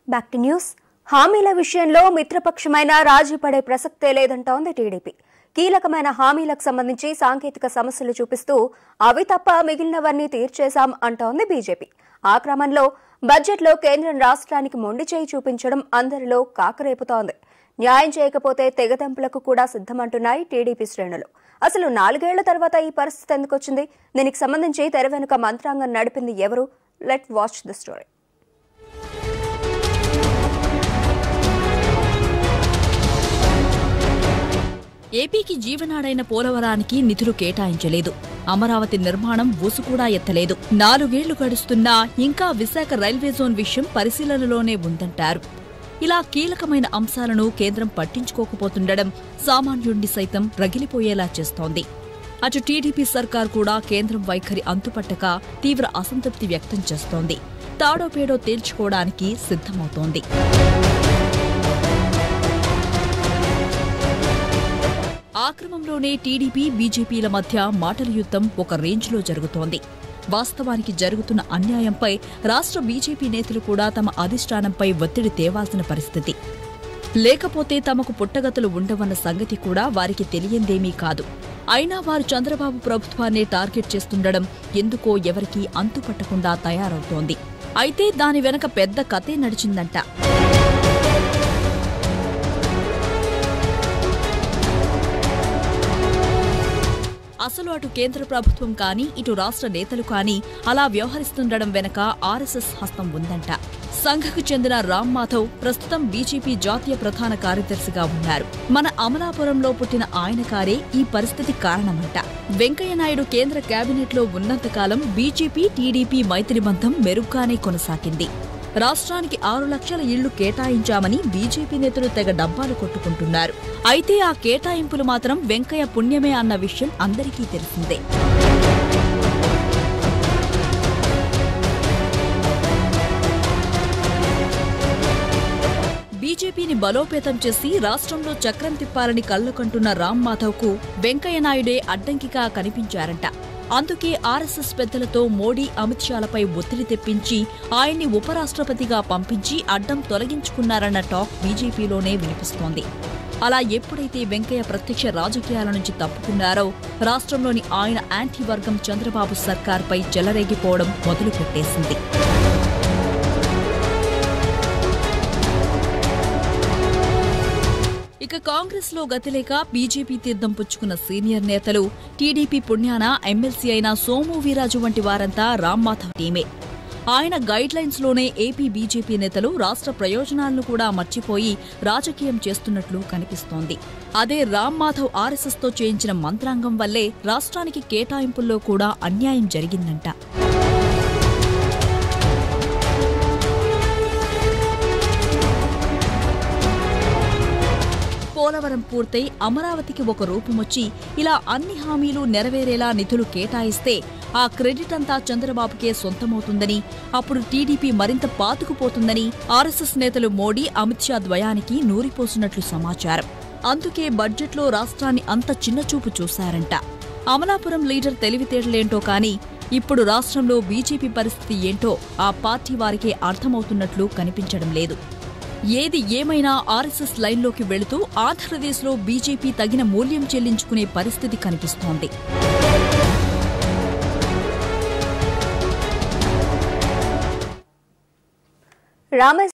back to news హామీల విషయంలో మిత్రపక్షమైన రాజీ పడే ప్రసక్తే లేదంటోంది టీడీపీ కీలకమైన హామీలకు సంబంధించి సాంకేతిక సమస్యలు చూపిస్తూ అవి తప్ప మిగిలినవన్నీ తీర్చేశాం అంటోంది బీజేపీ ఆ క్రమంలో బడ్జెట్లో కేంద్రం రాష్ట్రానికి మొండి చేయి చూపించడం అందరిలో కాకరేపుతోంది న్యాయం చేయకపోతే తెగదెంపులకు కూడా సిద్ధమంటున్నాయి టీడీపీ శ్రేణులు అసలు నాలుగేళ్ల తర్వాత ఈ పరిస్థితి ఎందుకు వచ్చింది దీనికి సంబంధించి తెర వెనుక మంత్రాంగం నడిపింది ఎవరు లెట్ వాచ్ ద స్టోరీ ఏపీకి జీవనాడైన పోలవరానికి నిధులు కేటాయించలేదు అమరావతి నిర్మాణం ఊసు కూడా ఎత్తలేదు నాలుగేళ్లు గడుస్తున్నా ఇంకా విశాఖ రైల్వే జోన్ విషయం పరిశీలనలోనే ఉందంటారు ఇలా కీలకమైన అంశాలను కేంద్రం పట్టించుకోకపోతుండడం సామాన్యుణ్ణి సైతం రగిలిపోయేలా చేస్తోంది అటు టీడీపీ సర్కార్ కూడా కేంద్రం వైఖరి అంతుపట్టక తీవ్ర అసంతృప్తి వ్యక్తం చేస్తోంది తాడోపేడో తేల్చుకోవడానికి సిద్ధమవుతోంది ఆ క్రమంలోనే టీడీపీ బీజేపీల మధ్య మాటల యుద్ధం ఒక రేంజ్లో జరుగుతోంది వాస్తవానికి జరుగుతున్న అన్యాయంపై రాష్ట్ర బీజేపీ నేతలు కూడా తమ అధిష్టానంపై ఒత్తిడి తేవాల్సిన పరిస్థితి లేకపోతే తమకు పుట్టగతులు ఉండవన్న సంగతి కూడా వారికి తెలియందేమీ కాదు అయినా వారు చంద్రబాబు ప్రభుత్వాన్నే టార్గెట్ చేస్తుండడం ఎందుకో ఎవరికీ అంతుపట్టకుండా తయారవుతోంది అయితే దాని వెనక పెద్ద కథే నడిచిందంట అసలు అటు కేంద్ర ప్రభుత్వం కానీ ఇటు రాష్ట్ర నేతలు కానీ అలా వ్యవహరిస్తుండడం వెనక ఆర్ఎస్ఎస్ హస్తం ఉందంట సంఘకు చెందిన రామ్ మాధవ్ ప్రస్తుతం బీజేపీ జాతీయ ప్రధాన కార్యదర్శిగా ఉన్నారు మన అమలాపురంలో పుట్టిన ఆయన కారే ఈ పరిస్థితి కారణమంట వెంకయ్యనాయుడు కేంద్ర కేబినెట్లో ఉన్నంతకాలం బీజేపీ టీడీపీ మైత్రి బంధం మెరుగ్గానే కొనసాగింది రాష్ట్రానికి ఆరు లక్షల ఇళ్లు కేటాయించామని బీజేపీ నేతలు తెగ డబ్బాలు కొట్టుకుంటున్నారు అయితే ఆ కేటాయింపులు మాత్రం వెంకయ్య పుణ్యమే అన్న విషయం అందరికీ తెలిసిందే బీజేపీని బలోపేతం చేసి రాష్ట్రంలో చక్రం తిప్పాలని కళ్ళకంటున్న రామ్ మాధవ్కు వెంకయ్యనాయుడే అడ్డంకిగా కనిపించారంట అందుకే ఆర్ఎస్ఎస్ పెద్దలతో మోడీ అమిత్ షాలపై ఒత్తిడి తెప్పించి ఆయన్ని ఉపరాష్ట్రపతిగా పంపించి అడ్డం తొలగించుకున్నారన్న టాక్ బీజేపీలోనే వినిపిస్తోంది అలా ఎప్పుడైతే వెంకయ్య ప్రత్యక్ష రాజకీయాల నుంచి తప్పుకున్నారో రాష్ట్రంలోని ఆయన యాంటీ వర్గం చంద్రబాబు సర్కార్పై చెలరేగిపోవడం మొదలుపెట్టేసింది ఇక కాంగ్రెస్ లో గతిలేక బీజేపీ తీర్థం పుచ్చుకున్న సీనియర్ నేతలు టీడీపీ పుణ్యాన ఎమ్మెల్సీ అయిన సోము వీరాజు వంటి వారంతా రామ్మాధవ్ టీమే ఆయన గైడ్ లైన్స్ లోనే ఏపీ బీజేపీ నేతలు రాష్ట్ర ప్రయోజనాలను కూడా మర్చిపోయి రాజకీయం చేస్తున్నట్లు కనిపిస్తోంది అదే రామ్ మాధవ్ ఆర్ఎస్ఎస్ తో చేయించిన మంత్రాంగం వల్లే రాష్ట్రానికి కేటాయింపుల్లో కూడా అన్యాయం జరిగిందంట పోలవరం పూర్తయి అమరావతికి ఒక రూపమొచ్చి ఇలా అన్ని హామీలు నెరవేరేలా నిధులు కేటాయిస్తే ఆ క్రెడిట్ అంతా చంద్రబాబుకే సొంతమవుతుందని అప్పుడు టీడీపీ మరింత పాతుకుపోతుందని ఆర్ఎస్ఎస్ నేతలు మోడీ అమిత్ షా ద్వయానికి నూరిపోసినట్లు సమాచారం అందుకే బడ్జెట్లో రాష్ట్రాన్ని అంత చిన్నచూపు చూశారంట అమలాపురం లీడర్ తెలివితేటలేంటో కానీ ఇప్పుడు రాష్ట్రంలో బీజేపీ పరిస్థితి ఏంటో ఆ పార్టీ వారికే అర్థమవుతున్నట్లు కనిపించడం లేదు ఏది ఏమైనా ఆర్ఎస్ఎస్ లైన్లోకి వెళుతూ ఆంధ్రప్రదేశ్లో బీజేపీ తగిన మూల్యం చెల్లించుకునే పరిస్థితి కనిపిస్తోంది రామ